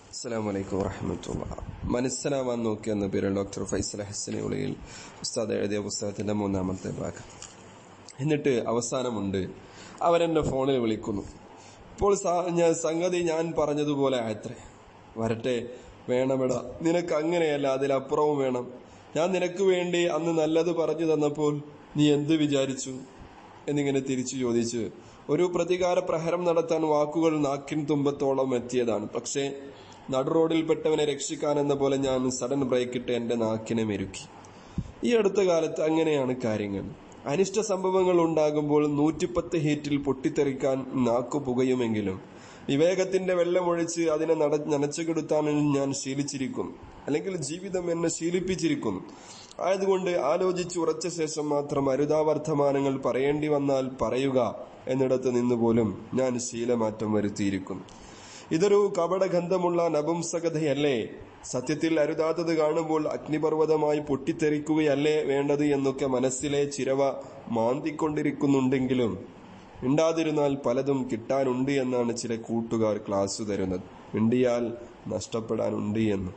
അസ്സാം വലൈക്കും വറഹമത്തുള്ള മനസ്സിലാവാൻ നോക്കിയ എന്ന പേരിൽ ഡോക്ടർ ഫൈസൽ ഹസനി ഉളിയിൽ ഉസ്താദ് എഴുതിയ പുസ്തകത്തിന്റെ മൂന്നാമത്തെ ഭാഗം എന്നിട്ട് അവസാനമുണ്ട് അവരെന്നെ ഫോണിൽ വിളിക്കുന്നു ഇപ്പോൾ സാ- ഞാൻ സംഗതി ഞാൻ പറഞ്ഞതുപോലെ ആയത്രേ വരട്ടെ വേണമെടാ നിനക്ക് അങ്ങനെയല്ല അതിലപ്പുറവും വേണം ഞാൻ നിനക്ക് വേണ്ടി അന്ന് നല്ലത് പറഞ്ഞു തന്നപ്പോൾ നീ എന്ത് വിചാരിച്ചു എന്നിങ്ങനെ തിരിച്ചു ചോദിച്ച് ഒരു പ്രതികാര പ്രഹരം നടത്താൻ വാക്കുകൾ നാക്കിൻ തുമ്പത്തോളം എത്തിയതാണ് പക്ഷേ നടുറോഡിൽപ്പെട്ടവനെ രക്ഷിക്കാൻ എന്ന പോലെ ഞാൻ സഡൻ ബ്രേക്ക് ഇട്ട് എന്റെ നാക്കിനെ മെരുക്കി ഈ അടുത്ത കാലത്ത് അങ്ങനെയാണ് കാര്യങ്ങൾ അനിഷ്ട സംഭവങ്ങൾ ഉണ്ടാകുമ്പോൾ നൂറ്റിപ്പത്ത് ഹീറ്റിൽ പൊട്ടിത്തെറിക്കാൻ നാക്കു പുകയുമെങ്കിലും വിവേകത്തിന്റെ വെള്ളമൊഴിച്ച് അതിനെ നട നനച്ചുകെടുത്താൻ ഞാൻ ശീലിച്ചിരിക്കുന്നു അല്ലെങ്കിൽ ജീവിതം എന്നെ ശീലിപ്പിച്ചിരിക്കുന്നു ആയതുകൊണ്ട് ആലോചിച്ച് ഉറച്ച ശേഷം മാത്രം അരുതാവർത്തമാനങ്ങൾ പറയേണ്ടി വന്നാൽ പറയുക എന്നിടത്ത് നിന്ന് പോലും ഞാൻ ശീലമാറ്റം വരുത്തിയിരിക്കുന്നു ഇതൊരു കപടഗന്ധമുള്ള നപുംസകതയല്ലേ സത്യത്തിൽ അരുതാത്തത് കാണുമ്പോൾ അഗ്നിപർവ്വതമായി പൊട്ടിത്തെറിക്കുകയല്ലേ വേണ്ടത് എന്നൊക്കെ മനസ്സിലെ ചിരവ മാന്തിക്കൊണ്ടിരിക്കുന്നുണ്ടെങ്കിലും മിണ്ടാതിരുന്നാൽ പലതും കിട്ടാനുണ്ട് എന്നാണ് ചില കൂട്ടുകാർ ക്ലാസ് തരുന്നത് മിണ്ടിയാൽ നഷ്ടപ്പെടാനുണ്ട് എന്ന്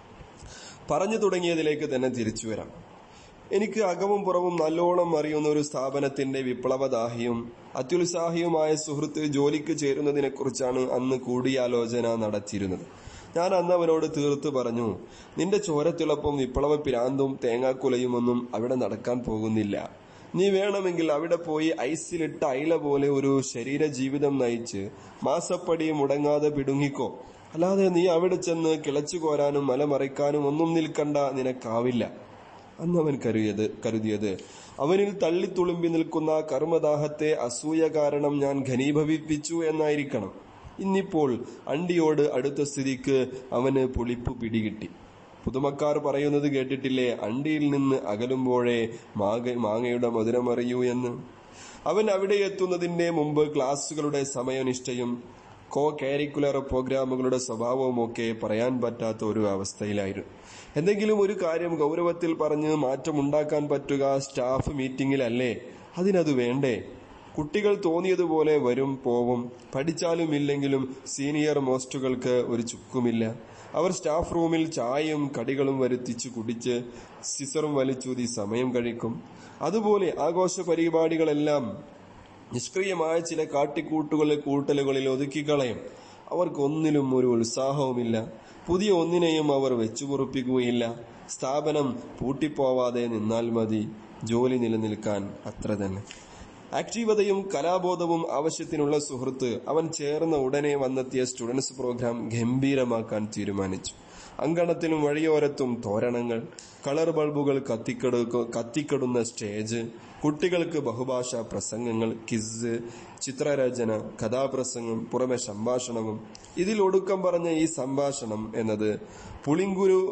പറഞ്ഞു തുടങ്ങിയതിലേക്ക് തന്നെ തിരിച്ചു വരാം എനിക്ക് അകവും പുറവും നല്ലോണം അറിയുന്ന ഒരു സ്ഥാപനത്തിന്റെ വിപ്ലവദാഹിയും അത്യുത്സാഹിയുമായ സുഹൃത്ത് ജോലിക്ക് ചേരുന്നതിനെക്കുറിച്ചാണ് അന്ന് കൂടിയാലോചന നടത്തിയിരുന്നത് ഞാൻ അന്ന് അവനോട് തീർത്ത് പറഞ്ഞു നിന്റെ ചോരത്തിളപ്പും വിപ്ലവ പിരാന്തും തേങ്ങാക്കുലയുമൊന്നും അവിടെ നടക്കാൻ പോകുന്നില്ല നീ വേണമെങ്കിൽ അവിടെ പോയി ഐസിലിട്ട അയില പോലെ ഒരു ശരീര ജീവിതം നയിച്ച് മാസപ്പടി മുടങ്ങാതെ പിടുങ്ങിക്കോ അല്ലാതെ നീ അവിടെ ചെന്ന് കിളച്ചു കോരാനും മലമറിക്കാനും ഒന്നും നിൽക്കണ്ട നിനക്കാവില്ല അന്ന് അവൻ കരുതിയത് കരുതിയത് അവനിൽ തള്ളിത്തുളുമ്പി നിൽക്കുന്ന കർമ്മദാഹത്തെ അസൂയ കാരണം ഞാൻ ഘനീഭവിപ്പിച്ചു എന്നായിരിക്കണം ഇന്നിപ്പോൾ അണ്ടിയോട് അടുത്ത സ്ഥിതിക്ക് അവന് പുളിപ്പ് പിടികിട്ടി പുതുമക്കാർ പറയുന്നത് കേട്ടിട്ടില്ലേ അണ്ടിയിൽ നിന്ന് അകലുമ്പോഴേ മാങ്ങ മാങ്ങയുടെ മധുരമറിയൂ എന്ന് അവൻ അവിടെ എത്തുന്നതിന്റെ മുമ്പ് ക്ലാസുകളുടെ സമയനിഷ്ഠയും കോ കാരിക്കുലർ പ്രോഗ്രാമുകളുടെ സ്വഭാവവുമൊക്കെ പറയാൻ പറ്റാത്ത ഒരു അവസ്ഥയിലായിരുന്നു എന്തെങ്കിലും ഒരു കാര്യം ഗൗരവത്തിൽ പറഞ്ഞ് മാറ്റമുണ്ടാക്കാൻ പറ്റുക സ്റ്റാഫ് മീറ്റിംഗിലല്ലേ അതിനത് വേണ്ടേ കുട്ടികൾ തോന്നിയതുപോലെ വരും പോവും പഠിച്ചാലും ഇല്ലെങ്കിലും സീനിയർ മോസ്റ്റുകൾക്ക് ഒരു ചുക്കുമില്ല അവർ സ്റ്റാഫ് റൂമിൽ ചായയും കടികളും വരുത്തിച്ച് കുടിച്ച് സിസറും വലിച്ചൂതി സമയം കഴിക്കും അതുപോലെ ആഘോഷ പരിപാടികളെല്ലാം നിഷ്ക്രിയമായ ചില കാട്ടിക്കൂട്ടുകളെ കൂട്ടലുകളിൽ ഒതുക്കിക്കളയും അവർക്കൊന്നിലും ഒരു ഉത്സാഹവുമില്ല പുതിയ ഒന്നിനെയും അവർ വെച്ചുപൊറുപ്പിക്കുകയില്ല സ്ഥാപനം പൂട്ടിപ്പോവാതെ നിന്നാൽ മതി ജോലി നിലനിൽക്കാൻ അത്ര തന്നെ ആക്റ്റീവതയും കലാബോധവും ആവശ്യത്തിനുള്ള സുഹൃത്ത് അവൻ ചേർന്ന ഉടനെ വന്നെത്തിയ സ്റ്റുഡൻസ് പ്രോഗ്രാം ഗംഭീരമാക്കാൻ തീരുമാനിച്ചു അങ്കണത്തിലും വഴിയോരത്തും തോരണങ്ങൾ കളർ ബൾബുകൾ കത്തിക്കെടു കത്തിക്കെടുന്ന സ്റ്റേജ് കുട്ടികൾക്ക് ബഹുഭാഷാ പ്രസംഗങ്ങൾ കിസ് ചിത്രരചന കഥാപ്രസംഗം പുറമെ സംഭാഷണവും ഇതിൽ ഒടുക്കം പറഞ്ഞ ഈ സംഭാഷണം എന്നത് പുളിങ്കുരു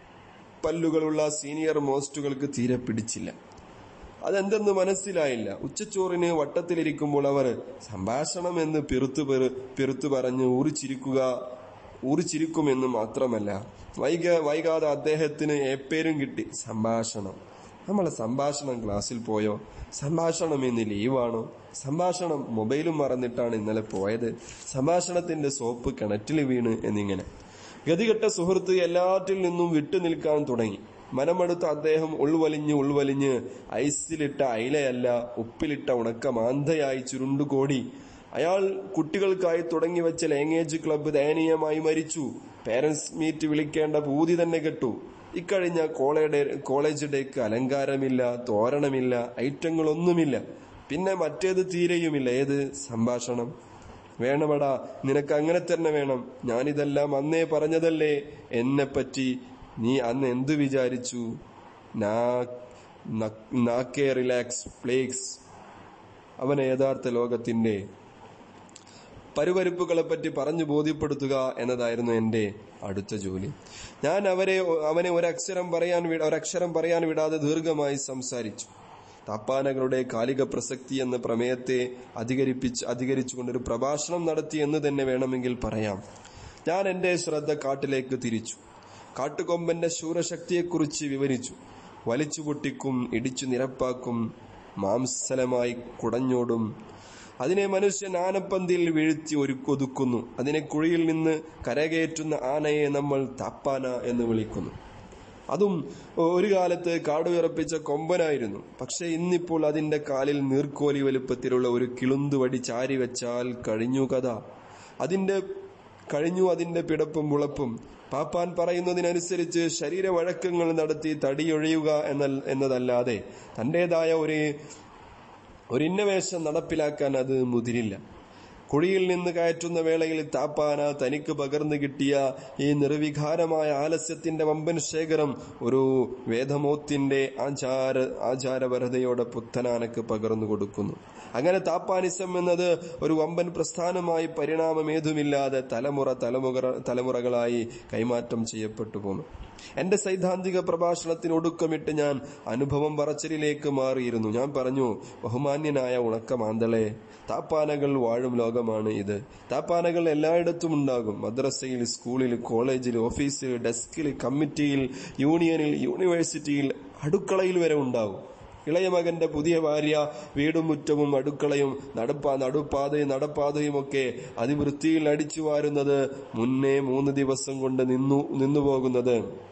പല്ലുകളുള്ള സീനിയർ മോസ്റ്റുകൾക്ക് തീരെ പിടിച്ചില്ല അതെന്തെന്ന് മനസ്സിലായില്ല ഉച്ചച്ചോറിന് വട്ടത്തിലിരിക്കുമ്പോൾ അവർ സംഭാഷണം എന്ന് പിറുത്തു പെറു പിറുത്തു പറഞ്ഞ് ഊറിച്ചിരിക്കുക ഊറിച്ചിരിക്കുമെന്ന് മാത്രമല്ല വൈക വൈകാതെ അദ്ദേഹത്തിന് ഏപ്പേരും കിട്ടി സംഭാഷണം നമ്മളെ സംഭാഷണം ക്ലാസ്സിൽ പോയോ സംഭാഷണം ഇന്ന് ലീവാണോ സംഭാഷണം മൊബൈലും മറന്നിട്ടാണ് ഇന്നലെ പോയത് സംഭാഷണത്തിന്റെ സോപ്പ് കിണറ്റിൽ വീണ് എന്നിങ്ങനെ ഗതികെട്ട സുഹൃത്ത് എല്ലാറ്റിൽ നിന്നും വിട്ടുനിൽക്കാൻ തുടങ്ങി മനമെടുത്ത അദ്ദേഹം ഉൾവലിഞ്ഞ് ഉൾവലിഞ്ഞ് ഐസിലിട്ട അയിലയല്ല ഉപ്പിലിട്ട ഉണക്ക മാന്തയായി ചുരുണ്ടുകൂടി അയാൾ കുട്ടികൾക്കായി തുടങ്ങി വെച്ച ലാംഗ്വേജ് ക്ലബ്ബ് ദയനീയമായി മരിച്ചു പേരൻസ് മീറ്റ് വിളിക്കേണ്ട പൂതി തന്നെ കെട്ടു ഇക്കഴിഞ്ഞ കോളേജ് കോളേജ് ഡേക്ക് അലങ്കാരമില്ല തോരണമില്ല ഐറ്റങ്ങളൊന്നുമില്ല പിന്നെ മറ്റേത് തീരെയുമില്ല ഏത് സംഭാഷണം വേണമടാ നിനക്ക് അങ്ങനെ തന്നെ വേണം ഞാനിതെല്ലാം അന്നേ പറഞ്ഞതല്ലേ എന്നെപ്പറ്റി നീ അന്ന് എന്തു വിചാരിച്ചു നാക്കേ റിലാക്സ് പ്ലേക്സ് അവനെ യഥാർത്ഥ ലോകത്തിന്റെ പരുവരുപ്പുകളെ പറ്റി പറഞ്ഞു ബോധ്യപ്പെടുത്തുക എന്നതായിരുന്നു എന്റെ അടുത്ത ജോലി ഞാൻ അവരെ അവനെ ഒരക്ഷരം പറയാൻ വി- ഒരക്ഷരം പറയാൻ വിടാതെ ദീർഘമായി സംസാരിച്ചു താപ്പാനകളുടെ കാലിക പ്രസക്തി എന്ന പ്രമേയത്തെ അധികരിപ്പിച്ച് അധികരിച്ചുകൊണ്ടൊരു പ്രഭാഷണം നടത്തി എന്ന് തന്നെ വേണമെങ്കിൽ പറയാം ഞാൻ എന്റെ ശ്രദ്ധ കാട്ടിലേക്ക് തിരിച്ചു കാട്ടുകൊമ്പന്റെ ശൂരശക്തിയെക്കുറിച്ച് വിവരിച്ചു വലിച്ചു പൊട്ടിക്കും ഇടിച്ചു നിരപ്പാക്കും മാംസലമായി കുടഞ്ഞോടും അതിനെ മനുഷ്യൻ ആനപ്പന്തിയിൽ വീഴ്ത്തി ഒരു ഒതുക്കുന്നു അതിനെ കുഴിയിൽ നിന്ന് കരകയറ്റുന്ന ആനയെ നമ്മൾ താപ്പാന എന്ന് വിളിക്കുന്നു അതും ഒരു കാലത്ത് കാടുവിറപ്പിച്ച കൊമ്പനായിരുന്നു പക്ഷെ ഇന്നിപ്പോൾ അതിന്റെ കാലിൽ നീർക്കോലി വലുപ്പത്തിലുള്ള ഒരു കിളുന്തുവടി ചാരി വെച്ചാൽ കഴിഞ്ഞു കഥ അതിന്റെ കഴിഞ്ഞു അതിന്റെ പിടപ്പും മുളപ്പും പാപ്പാൻ പറയുന്നതിനനുസരിച്ച് ശരീരവഴക്കങ്ങൾ നടത്തി തടിയൊഴിയുക എന്ന എന്നതല്ലാതെ തന്റേതായ ഒരു ഒരു ഇന്നവേശം നടപ്പിലാക്കാൻ അത് മുതിരില്ല കുഴിയിൽ നിന്ന് കയറ്റുന്ന വേളയിൽ താപ്പാന തനിക്ക് പകർന്നു കിട്ടിയ ഈ നിർവികാരമായ ആലസ്യത്തിന്റെ വമ്പൻ ശേഖരം ഒരു വേദമോത്തിന്റെ ആചാര ആചാരപരതയോടെ പുത്തനാനക്ക് പകർന്നു കൊടുക്കുന്നു അങ്ങനെ താപ്പാനിസം എന്നത് ഒരു വമ്പൻ പ്രസ്ഥാനമായി പരിണാമമേതുമില്ലാതെ തലമുറ തലമുറ തലമുറകളായി കൈമാറ്റം ചെയ്യപ്പെട്ടു പോന്നു എന്റെ സൈദ്ധാന്തിക പ്രഭാഷണത്തിന് ഒടുക്കമിട്ട് ഞാൻ അനുഭവം പറച്ചിലിലേക്ക് മാറിയിരുന്നു ഞാൻ പറഞ്ഞു ബഹുമാന്യനായ ഉണക്കമാന്തളെ താപ്പാനകൾ വാഴും ലോകമാണ് ഇത് താപ്പാനകൾ എല്ലായിടത്തും ഉണ്ടാകും മദ്രസയിൽ സ്കൂളിൽ കോളേജിൽ ഓഫീസിൽ ഡെസ്കിൽ കമ്മിറ്റിയിൽ യൂണിയനിൽ യൂണിവേഴ്സിറ്റിയിൽ അടുക്കളയിൽ വരെ ഉണ്ടാകും ഇളയ മകന്റെ പുതിയ ഭാര്യ വീടും മുറ്റവും അടുക്കളയും നടപ്പാ നടുപ്പാതയും നടപ്പാതയും ഒക്കെ അതിവൃത്തിയിൽ അടിച്ചു വാരുന്നത് മുന്നേ മൂന്ന് ദിവസം കൊണ്ട് നിന്നു നിന്നു പോകുന്നത്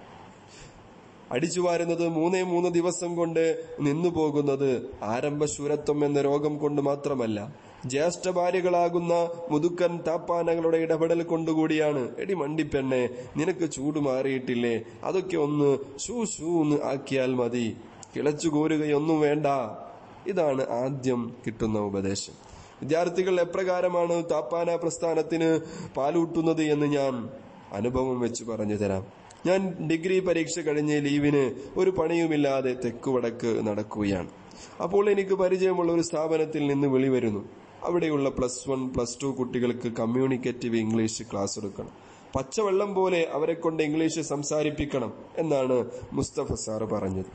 അടിച്ചു വാരുന്നത് മൂന്നേ മൂന്ന് ദിവസം കൊണ്ട് നിന്നു പോകുന്നത് ആരംഭശൂരത്വം എന്ന രോഗം കൊണ്ട് മാത്രമല്ല ജ്യേഷ്ഠ ഭാര്യകളാകുന്ന മുതുക്കൻ താപ്പാനകളുടെ ഇടപെടൽ കൊണ്ടുകൂടിയാണ് എടി മണ്ടിപ്പെണ്ണെ നിനക്ക് ചൂട് മാറിയിട്ടില്ലേ അതൊക്കെ ഒന്ന് ഷൂ ഷൂന്ന് ആക്കിയാൽ മതി കിളച്ചു കോരുകയൊന്നും വേണ്ട ഇതാണ് ആദ്യം കിട്ടുന്ന ഉപദേശം വിദ്യാർത്ഥികൾ എപ്രകാരമാണ് താപ്പാന പ്രസ്ഥാനത്തിന് പാലൂട്ടുന്നത് എന്ന് ഞാൻ അനുഭവം വെച്ച് പറഞ്ഞു തരാം ഞാൻ ഡിഗ്രി പരീക്ഷ കഴിഞ്ഞ് ലീവിന് ഒരു പണിയുമില്ലാതെ തെക്കുവടക്ക് നടക്കുകയാണ് അപ്പോൾ എനിക്ക് പരിചയമുള്ള ഒരു സ്ഥാപനത്തിൽ നിന്ന് വിളി വരുന്നു അവിടെയുള്ള പ്ലസ് വൺ പ്ലസ് ടു കുട്ടികൾക്ക് കമ്മ്യൂണിക്കേറ്റീവ് ഇംഗ്ലീഷ് ക്ലാസ് എടുക്കണം പച്ചവെള്ളം പോലെ അവരെ കൊണ്ട് ഇംഗ്ലീഷ് സംസാരിപ്പിക്കണം എന്നാണ് മുസ്തഫ സാറ് പറഞ്ഞത്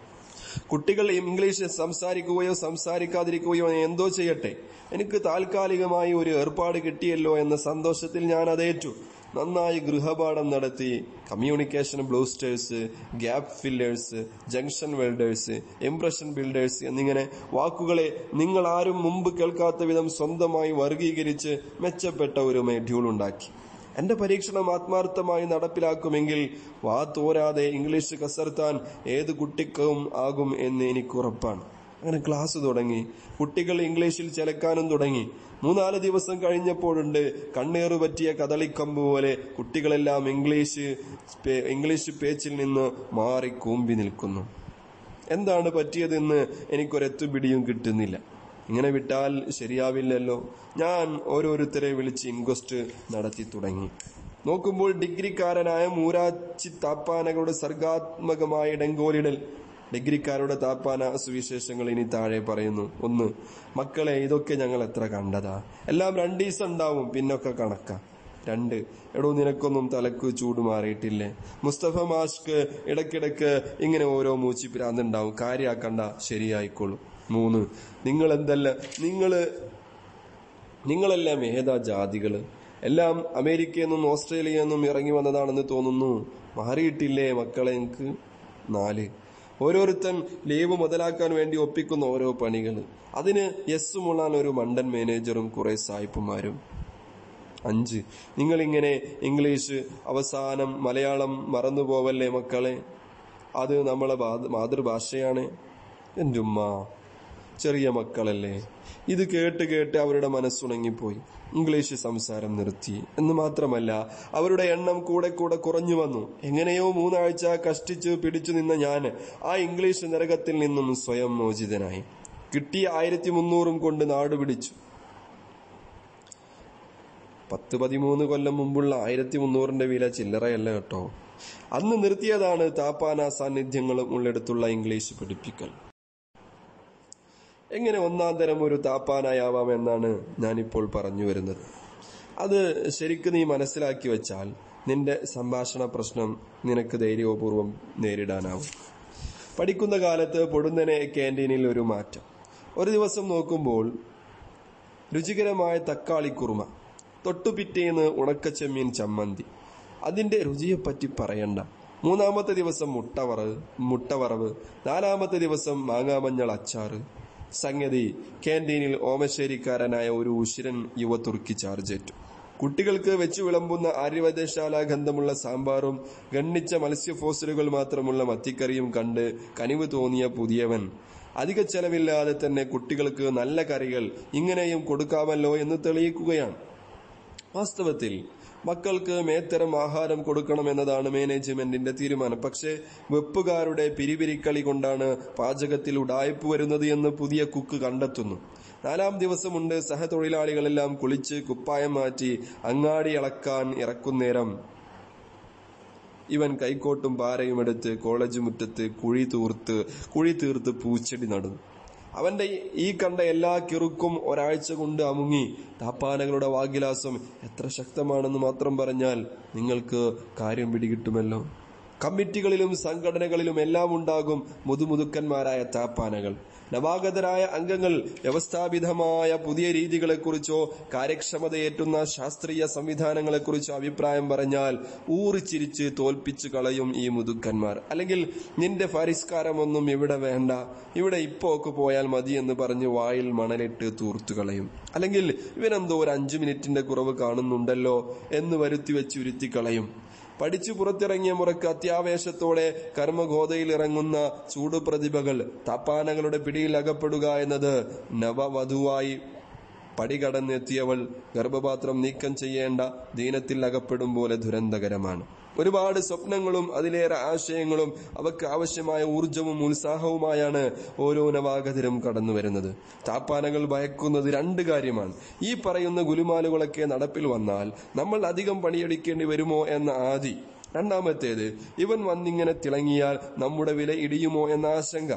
കുട്ടികൾ ഇംഗ്ലീഷ് സംസാരിക്കുകയോ സംസാരിക്കാതിരിക്കുകയോ എന്തോ ചെയ്യട്ടെ എനിക്ക് താൽക്കാലികമായി ഒരു ഏർപ്പാട് കിട്ടിയല്ലോ എന്ന സന്തോഷത്തിൽ ഞാൻ അതേറ്റു നന്നായി ഗൃഹപാഠം നടത്തി communication boosters gap fillers junction welders impression builders എന്നിങ്ങനെ വാക്കുകളെ നിങ്ങൾ ആരും മുമ്പ് കേൾക്കാത്ത വിധം സ്വന്തമായി വർഗീകരിച്ച് മെച്ചപ്പെട്ട ഒരു മെഡ്യൂൾ ഉണ്ടാക്കി എന്റെ പരീക്ഷണം ആത്മാർത്ഥമായി നടപ്പിലാക്കുമെങ്കിൽ വാ തോരാതെ ഇംഗ്ലീഷ് കസർത്താൻ ഏത് കുട്ടിക്കും ആകും എന്ന് എനിക്ക് ഉറപ്പാണ് അങ്ങനെ ക്ലാസ് തുടങ്ങി കുട്ടികൾ ഇംഗ്ലീഷിൽ ചിലക്കാനും തുടങ്ങി മൂന്നാല് ദിവസം കഴിഞ്ഞപ്പോഴുണ്ട് കണ്ണേറ് പറ്റിയ കദളിക്കമ്പ് പോലെ കുട്ടികളെല്ലാം ഇംഗ്ലീഷ് പേ- ഇംഗ്ലീഷ് പേച്ചിൽ നിന്ന് മാറി കൂമ്പി നിൽക്കുന്നു എന്താണ് പറ്റിയതെന്ന് എനിക്കൊരെത്തുപിടിയും കിട്ടുന്നില്ല ഇങ്ങനെ വിട്ടാൽ ശരിയാവില്ലല്ലോ ഞാൻ ഓരോരുത്തരെ വിളിച്ച് ഇൻക്വസ്റ്റ് നടത്തി തുടങ്ങി നോക്കുമ്പോൾ ഡിഗ്രിക്കാരനായ മൂരാച്ചി താപ്പാനകളുടെ സർഗാത്മകമായ ഡെങ്കോലിടൽ ഡിഗ്രിക്കാരുടെ താപ്പാന സുവിശേഷങ്ങൾ ഇനി താഴെ പറയുന്നു ഒന്ന് മക്കളെ ഇതൊക്കെ ഞങ്ങൾ എത്ര കണ്ടതാ എല്ലാം രണ്ടീസം ഉണ്ടാവും പിന്നൊക്കെ കണക്കാ രണ്ട് എടോ നിനക്കൊന്നും തലക്ക് ചൂട് മാറിയിട്ടില്ലേ മുസ്തഫ മാഷ്ക്ക് ഇടയ്ക്കിടയ്ക്ക് ഇങ്ങനെ ഓരോ മൂച്ചി ഭ്രാന്തുണ്ടാവും കാര്യാക്കണ്ട ശരിയായിക്കോളും മൂന്ന് നിങ്ങൾ എന്തല്ല നിങ്ങള് നിങ്ങളെല്ലാം ഏതാ ജാതികള് എല്ലാം അമേരിക്കയിൽ നിന്നും ഓസ്ട്രേലിയയിൽ നിന്നും ഇറങ്ങി വന്നതാണെന്ന് തോന്നുന്നു മാറിയിട്ടില്ലേ മക്കളെ എനിക്ക് നാല് ഓരോരുത്തൻ ലീവ് മുതലാക്കാൻ വേണ്ടി ഒപ്പിക്കുന്ന ഓരോ പണികൾ അതിന് യെസ് മുള്ളാൻ ഒരു മണ്ടൻ മാനേജറും കുറെ സായിപ്പുമാരും അഞ്ച് നിങ്ങളിങ്ങനെ ഇംഗ്ലീഷ് അവസാനം മലയാളം മറന്നുപോവല്ലേ മക്കളെ അത് നമ്മളെ മാതൃ- മാതൃഭാഷയാണ് എൻ്റെ ഉമ്മ ചെറിയ മക്കളല്ലേ ഇത് കേട്ട് കേട്ട് അവരുടെ മനസ്സുണങ്ങിപ്പോയി ഇംഗ്ലീഷ് സംസാരം നിർത്തി എന്ന് മാത്രമല്ല അവരുടെ എണ്ണം കൂടെ കൂടെ കുറഞ്ഞു വന്നു എങ്ങനെയോ മൂന്നാഴ്ച കഷ്ടിച്ച് പിടിച്ചു നിന്ന ഞാൻ ആ ഇംഗ്ലീഷ് നരകത്തിൽ നിന്നും സ്വയം മോചിതനായി കിട്ടിയ ആയിരത്തി മുന്നൂറും കൊണ്ട് നാട് പിടിച്ചു പത്ത് പതിമൂന്ന് കൊല്ലം മുമ്പുള്ള ആയിരത്തി മുന്നൂറിന്റെ വില ചില്ലറയല്ല കേട്ടോ അന്ന് നിർത്തിയതാണ് താപ്പാന സാന്നിധ്യങ്ങളും ഉള്ളിടത്തുള്ള ഇംഗ്ലീഷ് പഠിപ്പിക്കൽ എങ്ങനെ ഒന്നാം തരം ഒരു താപ്പാനായാവാം എന്നാണ് ഞാനിപ്പോൾ പറഞ്ഞു വരുന്നത് അത് ശരിക്കും നീ മനസ്സിലാക്കി വെച്ചാൽ നിന്റെ സംഭാഷണ പ്രശ്നം നിനക്ക് ധൈര്യപൂർവ്വം നേരിടാനാവും പഠിക്കുന്ന കാലത്ത് പൊടുന്നനെ ക്യാൻറ്റീനിൽ ഒരു മാറ്റം ഒരു ദിവസം നോക്കുമ്പോൾ രുചികരമായ തക്കാളി കുറുമ തൊട്ടുപിറ്റേന്ന് ഉണക്കച്ചെമ്മീൻ ചമ്മന്തി അതിന്റെ രുചിയെപ്പറ്റി പറയണ്ട മൂന്നാമത്തെ ദിവസം മുട്ടവറവ് മുട്ടവറവ് നാലാമത്തെ ദിവസം മാങ്ങാമഞ്ഞൾ അച്ചാറ് സംഗതി ക്യാൻറ്റീനിൽ ഓമശ്ശേരിക്കാരനായ ഒരു ഉശിരൻ യുവ തുർക്കി ചാർജേറ്റു കുട്ടികൾക്ക് വെച്ചു വിളമ്പുന്ന ആര്യവൈദ്യശാല ഗന്ധമുള്ള സാമ്പാറും ഗണ്ണിച്ച മത്സ്യഫോസലുകൾ മാത്രമുള്ള മത്തിക്കറിയും കണ്ട് കനിവ് തോന്നിയ പുതിയവൻ അധിക ചെലവില്ലാതെ തന്നെ കുട്ടികൾക്ക് നല്ല കറികൾ ഇങ്ങനെയും കൊടുക്കാമല്ലോ എന്ന് തെളിയിക്കുകയാണ് വാസ്തവത്തിൽ മക്കൾക്ക് മേത്തരം ആഹാരം കൊടുക്കണമെന്നതാണ് മാനേജ്മെന്റിന്റെ തീരുമാനം പക്ഷേ വെപ്പുകാരുടെ പിരിപിരിക്കളി കൊണ്ടാണ് പാചകത്തിൽ ഉടായ്പ വരുന്നത് എന്ന് പുതിയ കുക്ക് കണ്ടെത്തുന്നു നാലാം ദിവസമുണ്ട് സഹതൊഴിലാളികളെല്ലാം കുളിച്ച് കുപ്പായം മാറ്റി അങ്ങാടി അളക്കാൻ ഇറക്കുന്നേരം ഇവൻ കൈക്കോട്ടും പാരയും എടുത്ത് കോളേജ് മുറ്റത്ത് കുഴി തൂർത്ത് കുഴി തീർത്ത് പൂച്ചെടി നടുന്നു അവന്റെ ഈ കണ്ട എല്ലാ കിറുക്കും ഒരാഴ്ച കൊണ്ട് അമുങ്ങി താപ്പാനകളുടെ വാഗ്വിലാസം എത്ര ശക്തമാണെന്ന് മാത്രം പറഞ്ഞാൽ നിങ്ങൾക്ക് കാര്യം പിടികിട്ടുമല്ലോ കമ്മിറ്റികളിലും സംഘടനകളിലും എല്ലാം ഉണ്ടാകും മുതുമുതുക്കന്മാരായ താപ്പാനകൾ നവാഗതരായ അംഗങ്ങൾ വ്യവസ്ഥാപിതമായ പുതിയ രീതികളെക്കുറിച്ചോ കാര്യക്ഷമതയേറ്റുന്ന ശാസ്ത്രീയ സംവിധാനങ്ങളെക്കുറിച്ചോ അഭിപ്രായം പറഞ്ഞാൽ ഊറിച്ചിരിച്ച് തോൽപ്പിച്ചു കളയും ഈ മുതുക്കന്മാർ അല്ലെങ്കിൽ നിന്റെ പരിഷ്കാരമൊന്നും ഇവിടെ വേണ്ട ഇവിടെ ഇപ്പോക്ക് പോയാൽ മതി എന്ന് പറഞ്ഞ് വായിൽ മണലിട്ട് തൂർത്തു കളയും അല്ലെങ്കിൽ ഇവനെന്തോ ഒരു അഞ്ചു മിനിറ്റിന്റെ കുറവ് കാണുന്നുണ്ടല്ലോ എന്ന് വരുത്തി വെച്ച് ഉരുത്തി കളയും പഠിച്ചു പുറത്തിറങ്ങിയ മുറക്ക് അത്യാവേശത്തോടെ കർമ്മഗോതയിൽ ഇറങ്ങുന്ന ചൂടുപ്രതിഭകൾ താപ്പാനകളുടെ പിടിയിൽ അകപ്പെടുക എന്നത് നവവധുവായി പടികടന്നെത്തിയവൾ ഗർഭപാത്രം നീക്കം ചെയ്യേണ്ട ദീനത്തിൽ അകപ്പെടും പോലെ ദുരന്തകരമാണ് ഒരുപാട് സ്വപ്നങ്ങളും അതിലേറെ ആശയങ്ങളും അവർക്ക് ആവശ്യമായ ഊർജവും ഉത്സാഹവുമായാണ് ഓരോ നവാഗതരും കടന്നു വരുന്നത് താപ്പാനകൾ ഭയക്കുന്നത് രണ്ട് കാര്യമാണ് ഈ പറയുന്ന ഗുലുമാലുകളൊക്കെ നടപ്പിൽ വന്നാൽ നമ്മൾ അധികം പണിയെടുക്കേണ്ടി വരുമോ എന്ന ആദി രണ്ടാമത്തേത് ഇവൻ വന്നിങ്ങനെ തിളങ്ങിയാൽ നമ്മുടെ വില ഇടിയുമോ എന്ന ആശങ്ക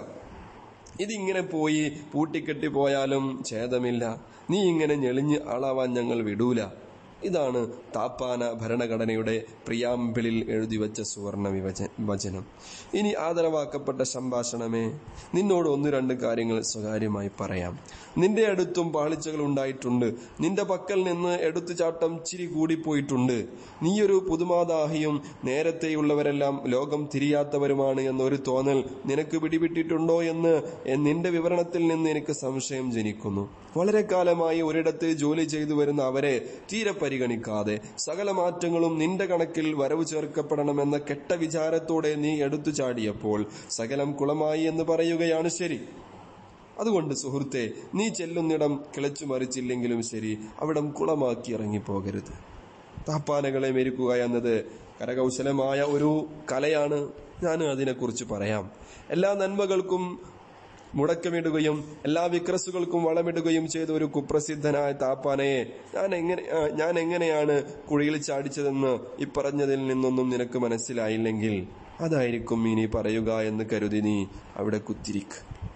ഇതിങ്ങനെ പോയി പൂട്ടിക്കെട്ടി പോയാലും ഛേദമില്ല നീ ഇങ്ങനെ ഞെളിഞ്ഞ് ആളാവാൻ ഞങ്ങൾ വിടൂല ഇതാണ് താപ്പാന ഭരണഘടനയുടെ പ്രിയാമ്പിളിൽ എഴുതി വച്ച സുവർണ വിവച വചനം ഇനി ആദരവാക്കപ്പെട്ട സംഭാഷണമേ നിന്നോട് ഒന്ന് രണ്ട് കാര്യങ്ങൾ സ്വകാര്യമായി പറയാം നിന്റെ അടുത്തും പാളിച്ചകൾ ഉണ്ടായിട്ടുണ്ട് നിന്റെ പക്കൽ നിന്ന് എടുത്തുചാട്ടം ചിരി കൂടിപ്പോയിട്ടുണ്ട് നീയൊരു പുതുമാതാഹിയും നേരത്തെയുള്ളവരെല്ലാം ലോകം തിരിയാത്തവരുമാണ് എന്നൊരു തോന്നൽ നിനക്ക് പിടിപെട്ടിട്ടുണ്ടോ എന്ന് നിന്റെ വിവരണത്തിൽ നിന്ന് എനിക്ക് സംശയം ജനിക്കുന്നു വളരെ കാലമായി ഒരിടത്ത് ജോലി ചെയ്തു വരുന്ന അവരെ തീരെ പരിഗണിക്കാതെ സകല മാറ്റങ്ങളും നിന്റെ കണക്കിൽ വരവ് ചേർക്കപ്പെടണമെന്ന കെട്ട വിചാരത്തോടെ നീ എടുത്തു ചാടിയപ്പോൾ സകലം കുളമായി എന്ന് പറയുകയാണ് ശരി അതുകൊണ്ട് സുഹൃത്തെ നീ ചെല്ലുന്നിടം കിളച്ചു മറിച്ചില്ലെങ്കിലും ശരി അവിടം കുളമാക്കി ഇറങ്ങിപ്പോകരുത് താപ്പാനകളെ മെരുക്കുക എന്നത് കരകൗശലമായ ഒരു കലയാണ് ഞാൻ അതിനെക്കുറിച്ച് പറയാം എല്ലാ നന്മകൾക്കും മുടക്കമിടുകയും എല്ലാ വിക്രസുകൾക്കും വളമിടുകയും ചെയ്ത ഒരു കുപ്രസിദ്ധനായ താപ്പാനയെ ഞാൻ എങ്ങനെ ആ, ഞാൻ എങ്ങനെയാണ് കുഴിയിൽ ചാടിച്ചതെന്ന് ഇപ്പറഞ്ഞതിൽ നിന്നൊന്നും നിനക്ക് മനസ്സിലായില്ലെങ്കിൽ അതായിരിക്കും ഇനി പറയുക എന്ന് കരുതി നീ അവിടെ കുത്തിരിക്ക്